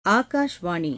ஆகாஷ்வாணி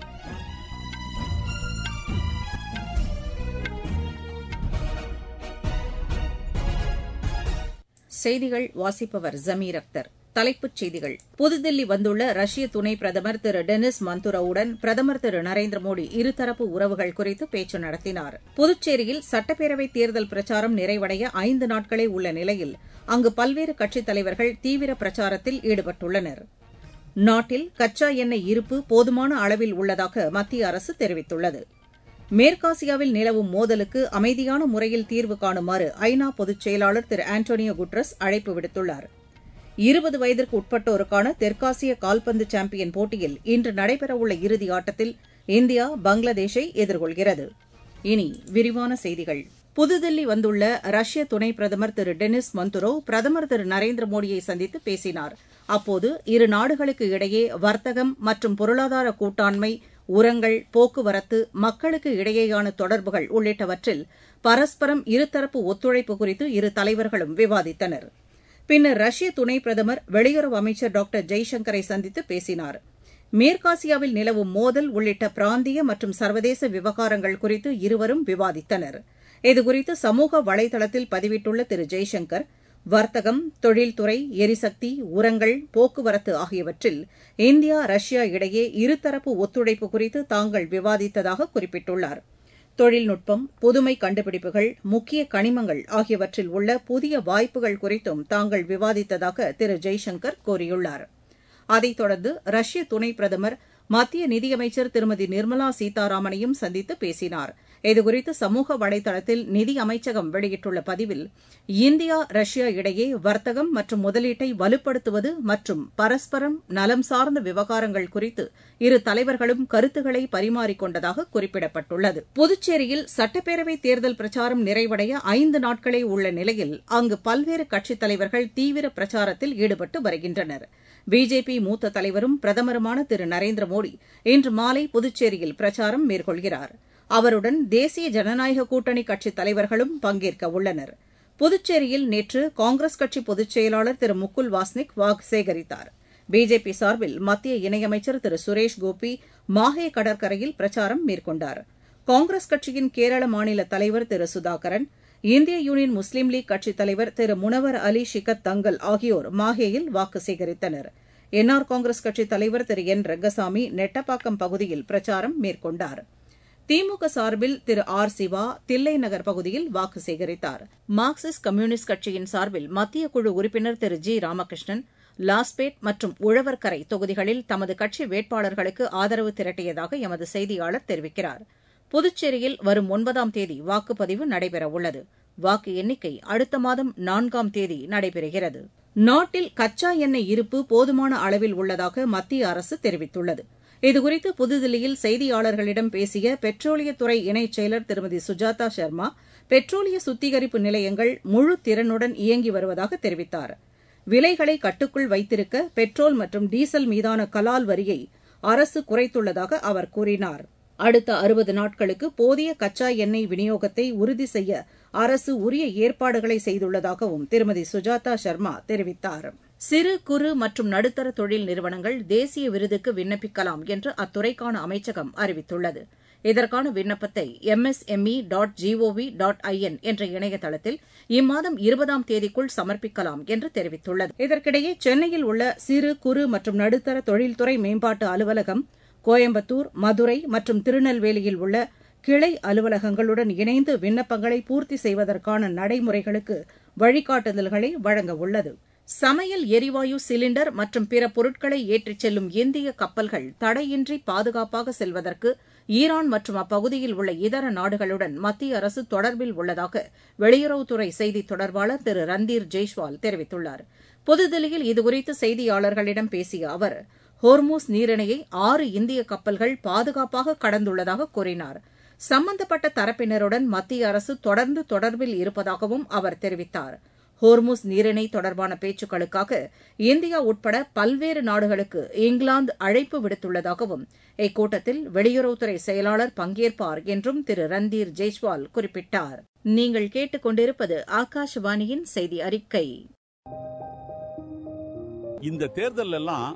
செய்திகள் வாசிப்பவர் ஜமீர் அக்தர் தலைப்புச் செய்திகள் புதுதில்லி வந்துள்ள ரஷ்ய துணை பிரதமர் திரு டெனிஸ் மந்துரோவுடன் பிரதமர் திரு நரேந்திர மோடி இருதரப்பு உறவுகள் குறித்து பேச்சு நடத்தினார் புதுச்சேரியில் சட்டப்பேரவைத் தேர்தல் பிரச்சாரம் நிறைவடைய ஐந்து நாட்களே உள்ள நிலையில் அங்கு பல்வேறு கட்சித் தலைவர்கள் தீவிர பிரச்சாரத்தில் ஈடுபட்டுள்ளனர் நாட்டில் கச்சா எண்ணெய் இருப்பு போதுமான அளவில் உள்ளதாக மத்திய அரசு தெரிவித்துள்ளது மேற்காசியாவில் நிலவும் மோதலுக்கு அமைதியான முறையில் தீர்வு காணுமாறு ஐநா பொதுச் செயலாளர் திரு ஆண்டோனியோ குட்ரஸ் அழைப்பு விடுத்துள்ளார் இருபது வயதிற்கு உட்பட்டோருக்கான தெற்காசிய கால்பந்து சாம்பியன் போட்டியில் இன்று நடைபெறவுள்ள இறுதி ஆட்டத்தில் இந்தியா பங்களாதேஷை எதிர்கொள்கிறது இனி விரிவான செய்திகள் புதுதில்லி வந்துள்ள ரஷ்ய துணை பிரதமர் திரு டெனிஸ் மந்துரோவ் பிரதமர் திரு நரேந்திர மோடியை சந்தித்து பேசினார் அப்போது இரு நாடுகளுக்கு இடையே வர்த்தகம் மற்றும் பொருளாதார கூட்டாண்மை உரங்கள் போக்குவரத்து மக்களுக்கு இடையேயான தொடர்புகள் உள்ளிட்டவற்றில் பரஸ்பரம் இருதரப்பு ஒத்துழைப்பு குறித்து இரு தலைவர்களும் விவாதித்தனர் பின்னர் ரஷ்ய துணை பிரதமர் வெளியுறவு அமைச்சர் டாக்டர் ஜெய்சங்கரை சந்தித்து பேசினார் மேற்காசியாவில் நிலவும் மோதல் உள்ளிட்ட பிராந்திய மற்றும் சர்வதேச விவகாரங்கள் குறித்து இருவரும் விவாதித்தனர் இதுகுறித்து சமூக வலைதளத்தில் பதிவிட்டுள்ள திரு ஜெய்சங்கர் வர்த்தகம் தொழில்துறை எரிசக்தி உரங்கள் போக்குவரத்து ஆகியவற்றில் இந்தியா ரஷ்யா இடையே இருதரப்பு ஒத்துழைப்பு குறித்து தாங்கள் விவாதித்ததாக குறிப்பிட்டுள்ளார் தொழில்நுட்பம் புதுமை கண்டுபிடிப்புகள் முக்கிய கனிமங்கள் ஆகியவற்றில் உள்ள புதிய வாய்ப்புகள் குறித்தும் தாங்கள் விவாதித்ததாக திரு ஜெய்சங்கர் கூறியுள்ளார் அதைத் தொடர்ந்து ரஷ்ய துணை பிரதமர் மத்திய நிதியமைச்சர் திருமதி நிர்மலா சீதாராமனையும் சந்தித்து பேசினார் இதுகுறித்து சமூக வலைதளத்தில் நிதி அமைச்சகம் வெளியிட்டுள்ள பதிவில் இந்தியா ரஷ்யா இடையே வர்த்தகம் மற்றும் முதலீட்டை வலுப்படுத்துவது மற்றும் பரஸ்பரம் நலம் சார்ந்த விவகாரங்கள் குறித்து இரு தலைவர்களும் கருத்துக்களை பரிமாறிக்கொண்டதாக குறிப்பிடப்பட்டுள்ளது புதுச்சேரியில் சட்டப்பேரவை தேர்தல் பிரச்சாரம் நிறைவடைய ஐந்து நாட்களே உள்ள நிலையில் அங்கு பல்வேறு கட்சித் தலைவர்கள் தீவிர பிரச்சாரத்தில் ஈடுபட்டு வருகின்றனர் பிஜேபி மூத்த தலைவரும் பிரதமருமான திரு நரேந்திர மோடி இன்று மாலை புதுச்சேரியில் பிரச்சாரம் மேற்கொள்கிறார் அவருடன் தேசிய ஜனநாயக கூட்டணி கட்சித் தலைவர்களும் பங்கேற்க உள்ளனர் புதுச்சேரியில் நேற்று காங்கிரஸ் கட்சி பொதுச் செயலாளர் திரு முகுல் வாஸ்னிக் வாக்கு சேகரித்தார் பிஜேபி சார்பில் மத்திய இணையமைச்சர் திரு சுரேஷ் கோபி மாஹே கடற்கரையில் பிரச்சாரம் மேற்கொண்டார் காங்கிரஸ் கட்சியின் கேரள மாநில தலைவர் திரு சுதாகரன் இந்திய யூனியன் முஸ்லீம் லீக் கட்சித் தலைவர் திரு முனவர் அலி ஷிகத் தங்கல் ஆகியோர் மாஹேயில் வாக்கு சேகரித்தனர் என்ஆர் காங்கிரஸ் கட்சித் தலைவர் திரு என் ரங்கசாமி நெட்டப்பாக்கம் பகுதியில் பிரச்சாரம் மேற்கொண்டார் திமுக சார்பில் திரு ஆர் சிவா தில்லை நகர் பகுதியில் வாக்கு சேகரித்தார் மார்க்சிஸ்ட் கம்யூனிஸ்ட் கட்சியின் சார்பில் மத்திய குழு உறுப்பினர் திரு ஜி ராமகிருஷ்ணன் லாஸ்பேட் மற்றும் உழவர்கரை தொகுதிகளில் தமது கட்சி வேட்பாளர்களுக்கு ஆதரவு திரட்டியதாக எமது செய்தியாளர் தெரிவிக்கிறார் புதுச்சேரியில் வரும் ஒன்பதாம் தேதி வாக்குப்பதிவு நடைபெறவுள்ளது வாக்கு எண்ணிக்கை அடுத்த மாதம் நான்காம் தேதி நடைபெறுகிறது நாட்டில் கச்சா எண்ணெய் இருப்பு போதுமான அளவில் உள்ளதாக மத்திய அரசு தெரிவித்துள்ளது இதுகுறித்து புதுதில்லியில் செய்தியாளர்களிடம் பேசிய பெட்ரோலியத்துறை இணைச் செயலர் திருமதி சுஜாதா சர்மா பெட்ரோலிய சுத்திகரிப்பு நிலையங்கள் முழு திறனுடன் இயங்கி வருவதாக தெரிவித்தார் விலைகளை கட்டுக்குள் வைத்திருக்க பெட்ரோல் மற்றும் டீசல் மீதான கலால் வரியை அரசு குறைத்துள்ளதாக அவர் கூறினார் அடுத்த அறுபது நாட்களுக்கு போதிய கச்சா எண்ணெய் விநியோகத்தை உறுதி செய்ய அரசு உரிய ஏற்பாடுகளை செய்துள்ளதாகவும் திருமதி சுஜாதா சர்மா தெரிவித்தார் சிறு குறு மற்றும் நடுத்தர தொழில் நிறுவனங்கள் தேசிய விருதுக்கு விண்ணப்பிக்கலாம் என்று அத்துறைக்கான அமைச்சகம் அறிவித்துள்ளது இதற்கான விண்ணப்பத்தை MSME dot G O V dot IN என்ற இணையதளத்தில் இம்மாதம் இருபதாம் தேதிக்குள் சமர்ப்பிக்கலாம் என்று தெரிவித்துள்ளது இதற்கிடையே சென்னையில் உள்ள சிறு குறு மற்றும் நடுத்தர தொழில்துறை மேம்பாட்டு அலுவலகம் கோயம்புத்தூர் மதுரை மற்றும் திருநெல்வேலியில் உள்ள கிளை அலுவலகங்களுடன் இணைந்து விண்ணப்பங்களை பூர்த்தி செய்வதற்கான நடைமுறைகளுக்கு வழிகாட்டுதல்களை வழங்க உள்ளது சமையல் எரிவாயு சிலிண்டர் மற்றும் பிற பொருட்களை ஏற்றிச் செல்லும் இந்திய கப்பல்கள் தடையின்றி பாதுகாப்பாக செல்வதற்கு ஈரான் மற்றும் அப்பகுதியில் உள்ள இதர நாடுகளுடன் மத்திய அரசு தொடர்பில் உள்ளதாக வெளியுறவுத்துறை செய்தித் தொடர்பாளர் திரு ரந்தீர் ஜெய்ஸ்வால் தெரிவித்துள்ளார் புதுதில்லியில் இதுகுறித்து செய்தியாளர்களிடம் பேசிய அவர் ஹோர்மூஸ் நீரிணையை ஆறு இந்திய கப்பல்கள் பாதுகாப்பாக கடந்துள்ளதாக கூறினார் சம்பந்தப்பட்ட தரப்பினருடன் மத்திய அரசு தொடர்ந்து தொடர்பில் இருப்பதாகவும் அவர் தெரிவித்தார் ஹோர்முஸ் நீரிணை தொடர்பான பேச்சுக்களுக்காக இந்தியா உட்பட பல்வேறு நாடுகளுக்கு இங்கிலாந்து அழைப்பு விடுத்துள்ளதாகவும் இக்கூட்டத்தில் வெளியுறவுத்துறை செயலாளர் பங்கேற்பார் என்றும் திரு ரந்தீர் ஜெய்ஸ்வால் குறிப்பிட்டார் நீங்கள் கேட்டுக்கொண்டிருப்பது ஆகாஷவாணியின் செய்தி அறிக்கை இந்த தேர்தல் எல்லாம்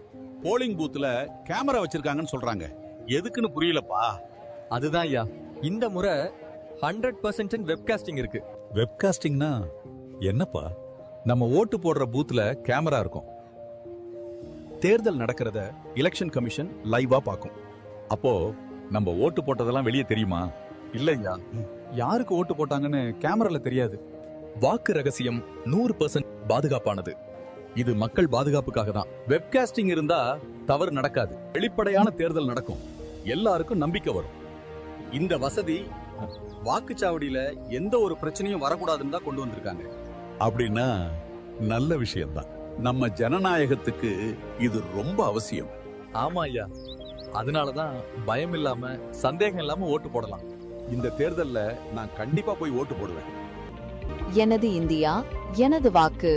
போலிங் பூத்துல கேமரா வச்சிருக்காங்கன்னு சொல்றாங்க எதுக்குன்னு புரியலப்பா அதுதான் ஐயா இந்த முறை ஹண்ட்ரட் பர்சன்ட் வெப்காஸ்டிங் இருக்கு வெப்காஸ்டிங்னா என்னப்பா நம்ம ஓட்டு போடுற பூத்துல கேமரா இருக்கும் தேர்தல் நடக்கிறத எலெக்ஷன் கமிஷன் லைவா பார்க்கும் அப்போ நம்ம ஓட்டு போட்டதெல்லாம் வெளியே தெரியுமா இல்லையா யாருக்கு ஓட்டு போட்டாங்கன்னு கேமரால தெரியாது வாக்கு ரகசியம் நூறு பர்சன்ட் பாதுகாப்பானது இது மக்கள் பாதுகாப்புக்காக தான் வெப்காஸ்டிங் இருந்தா தவறு நடக்காது வெளிப்படையான தேர்தல் நடக்கும் எல்லாருக்கும் நம்பிக்கை வரும் இந்த வசதி வாக்குச்சாவடியில எந்த ஒரு பிரச்சனையும் வரக்கூடாதுன்னு தான் கொண்டு வந்திருக்காங்க அப்படின்னா நல்ல விஷயம்தான் நம்ம ஜனநாயகத்துக்கு இது ரொம்ப அவசியம் ஆமா ஐயா அதனாலதான் பயம் இல்லாம சந்தேகம் இல்லாம ஓட்டு போடலாம் இந்த தேர்தல்ல நான் கண்டிப்பா போய் ஓட்டு போடுவேன் எனது இந்தியா எனது வாக்கு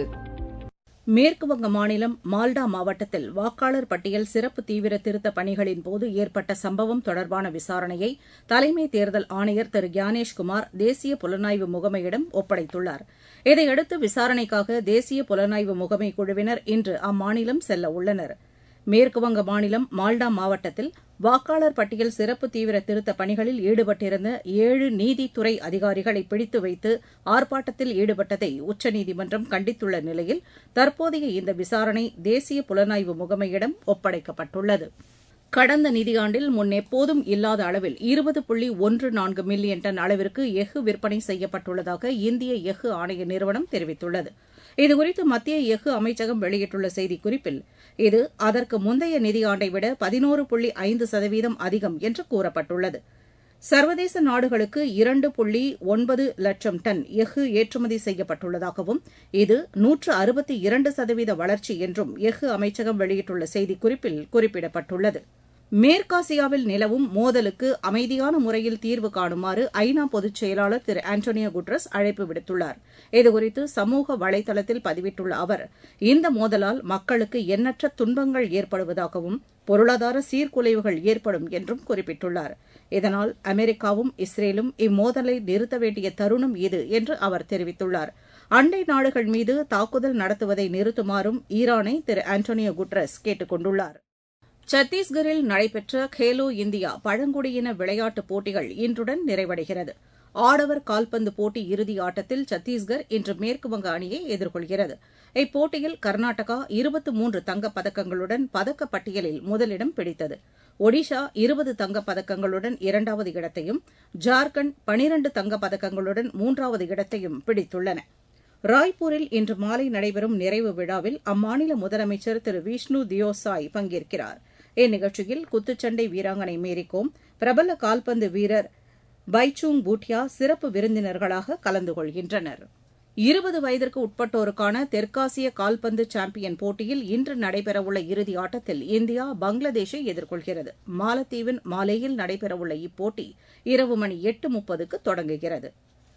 மேற்குவங்க மாநிலம் மால்டா மாவட்டத்தில் வாக்காளர் பட்டியல் சிறப்பு தீவிர திருத்த பணிகளின் போது ஏற்பட்ட சம்பவம் தொடர்பான விசாரணையை தலைமை தேர்தல் ஆணையர் திரு கியானேஷ்குமார் தேசிய புலனாய்வு முகமையிடம் ஒப்படைத்துள்ளார் இதையடுத்து விசாரணைக்காக தேசிய புலனாய்வு முகமை குழுவினர் இன்று அம்மாநிலம் செல்ல உள்ளனர் மேற்குவங்க மாநிலம் மால்டா மாவட்டத்தில் வாக்காளர் பட்டியல் சிறப்பு தீவிர திருத்த பணிகளில் ஈடுபட்டிருந்த ஏழு நீதித்துறை அதிகாரிகளை பிடித்து வைத்து ஆர்ப்பாட்டத்தில் ஈடுபட்டதை உச்சநீதிமன்றம் கண்டித்துள்ள நிலையில் தற்போதைய இந்த விசாரணை தேசிய புலனாய்வு முகமையிடம் ஒப்படைக்கப்பட்டுள்ளது கடந்த நிதியாண்டில் முன்னெப்போதும் இல்லாத அளவில் இருபது புள்ளி ஒன்று நான்கு மில்லியன் டன் அளவிற்கு எஃகு விற்பனை செய்யப்பட்டுள்ளதாக இந்திய எஃகு ஆணைய நிறுவனம் தெரிவித்துள்ளது இதுகுறித்து மத்திய எஃகு அமைச்சகம் வெளியிட்டுள்ள செய்திக்குறிப்பில் இது அதற்கு முந்தைய நிதியாண்டை விட பதினோரு புள்ளி ஐந்து சதவீதம் அதிகம் என்று கூறப்பட்டுள்ளது சர்வதேச நாடுகளுக்கு இரண்டு புள்ளி ஒன்பது லட்சம் டன் எஃகு ஏற்றுமதி செய்யப்பட்டுள்ளதாகவும் இது நூற்று அறுபத்தி இரண்டு சதவீத வளர்ச்சி என்றும் எஃகு அமைச்சகம் வெளியிட்டுள்ள செய்திக்குறிப்பில் குறிப்பிடப்பட்டுள்ளது மேற்காசியாவில் நிலவும் மோதலுக்கு அமைதியான முறையில் தீர்வு காணுமாறு ஐநா பொதுச் செயலாளர் திரு ஆண்டோனியோ குட்ரஸ் அழைப்பு விடுத்துள்ளார் இதுகுறித்து சமூக வலைதளத்தில் பதிவிட்டுள்ள அவர் இந்த மோதலால் மக்களுக்கு எண்ணற்ற துன்பங்கள் ஏற்படுவதாகவும் பொருளாதார சீர்குலைவுகள் ஏற்படும் என்றும் குறிப்பிட்டுள்ளார் இதனால் அமெரிக்காவும் இஸ்ரேலும் இம்மோதலை நிறுத்த வேண்டிய தருணம் இது என்று அவர் தெரிவித்துள்ளார் அண்டை நாடுகள் மீது தாக்குதல் நடத்துவதை நிறுத்துமாறும் ஈரானை திரு ஆண்டோனியோ குட்ரஸ் கேட்டுக் கொண்டுள்ளார் சத்தீஸ்கரில் நடைபெற்ற கேலோ இந்தியா பழங்குடியின விளையாட்டுப் போட்டிகள் இன்றுடன் நிறைவடைகிறது ஆடவர் கால்பந்து போட்டி இறுதி ஆட்டத்தில் சத்தீஸ்கர் இன்று மேற்குவங்க அணியை எதிர்கொள்கிறது இப்போட்டியில் கர்நாடகா இருபத்து மூன்று தங்கப் பதக்கங்களுடன் பதக்கப் பட்டியலில் முதலிடம் பிடித்தது ஒடிஷா இருபது தங்கப் பதக்கங்களுடன் இரண்டாவது இடத்தையும் ஜார்க்கண்ட் பனிரண்டு தங்கப் பதக்கங்களுடன் மூன்றாவது இடத்தையும் பிடித்துள்ளன ராய்ப்பூரில் இன்று மாலை நடைபெறும் நிறைவு விழாவில் அம்மாநில முதலமைச்சர் திரு விஷ்ணு தியோசாய் பங்கேற்கிறார் இந்நிகழ்ச்சியில் குத்துச்சண்டை வீராங்கனை மேரிகோம் பிரபல கால்பந்து வீரர் பைச்சூங் பூட்டியா சிறப்பு விருந்தினர்களாக கலந்து கொள்கின்றனர் இருபது வயதிற்கு உட்பட்டோருக்கான தெற்காசிய கால்பந்து சாம்பியன் போட்டியில் இன்று நடைபெறவுள்ள இறுதி ஆட்டத்தில் இந்தியா பங்களாதேஷை எதிர்கொள்கிறது மாலத்தீவின் மாலேயில் நடைபெறவுள்ள இப்போட்டி இரவு மணி எட்டு முப்பதுக்கு தொடங்குகிறது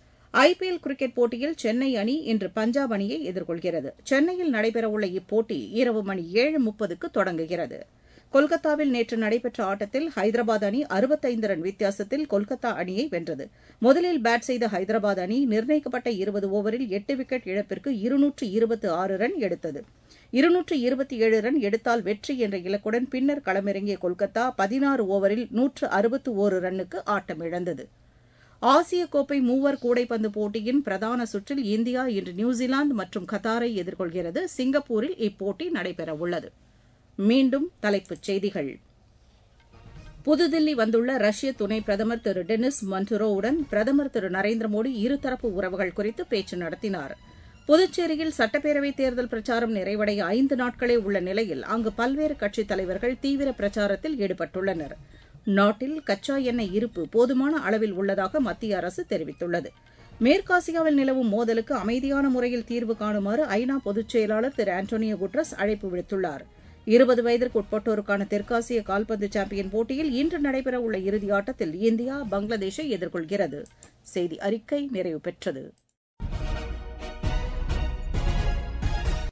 ஐபிஎல் கிரிக்கெட் போட்டியில் சென்னை அணி இன்று பஞ்சாப் அணியை எதிர்கொள்கிறது சென்னையில் நடைபெறவுள்ள இப்போட்டி இரவு மணி ஏழு முப்பதுக்கு தொடங்குகிறது கொல்கத்தாவில் நேற்று நடைபெற்ற ஆட்டத்தில் ஹைதராபாத் அணி அறுபத்தைந்து ரன் வித்தியாசத்தில் கொல்கத்தா அணியை வென்றது முதலில் பேட் செய்த ஹைதராபாத் அணி நிர்ணயிக்கப்பட்ட இருபது ஓவரில் எட்டு விக்கெட் இழப்பிற்கு இருநூற்று இருபத்து ஆறு ரன் எடுத்தது இருநூற்று இருபத்தி ஏழு ரன் எடுத்தால் வெற்றி என்ற இலக்குடன் பின்னர் களமிறங்கிய கொல்கத்தா பதினாறு ஓவரில் நூற்று அறுபத்து ஓரு ரன்னுக்கு ஆட்டமிழந்தது ஆசிய கோப்பை மூவர் கூடைப்பந்து போட்டியின் பிரதான சுற்றில் இந்தியா இன்று நியூசிலாந்து மற்றும் கத்தாரை எதிர்கொள்கிறது சிங்கப்பூரில் இப்போட்டி நடைபெறவுள்ளது மீண்டும் தலைப்புச் செய்திகள் புதுதில்லி வந்துள்ள ரஷ்ய துணை பிரதமர் திரு டெனிஸ் மன்டுரோவுடன் பிரதமர் திரு நரேந்திர மோடி இருதரப்பு உறவுகள் குறித்து பேச்சு நடத்தினார் புதுச்சேரியில் சட்டப்பேரவைத் தேர்தல் பிரச்சாரம் நிறைவடைய ஐந்து நாட்களே உள்ள நிலையில் அங்கு பல்வேறு கட்சித் தலைவர்கள் தீவிர பிரச்சாரத்தில் ஈடுபட்டுள்ளனர் நாட்டில் கச்சா எண்ணெய் இருப்பு போதுமான அளவில் உள்ளதாக மத்திய அரசு தெரிவித்துள்ளது மேற்காசியாவில் நிலவும் மோதலுக்கு அமைதியான முறையில் தீர்வு காணுமாறு ஐநா பொதுச் செயலாளர் திரு ஆண்டோனியோ குட்ரஸ் அழைப்பு விடுத்துள்ளார் இருபது வயதிற்கு உட்பட்டோருக்கான தெற்காசிய கால்பந்து சாம்பியன் போட்டியில் இன்று நடைபெறவுள்ள இறுதி ஆட்டத்தில் இந்தியா பங்களாதேஷை எதிர்கொள்கிறது செய்தி அறிக்கை நிறைவு பெற்றது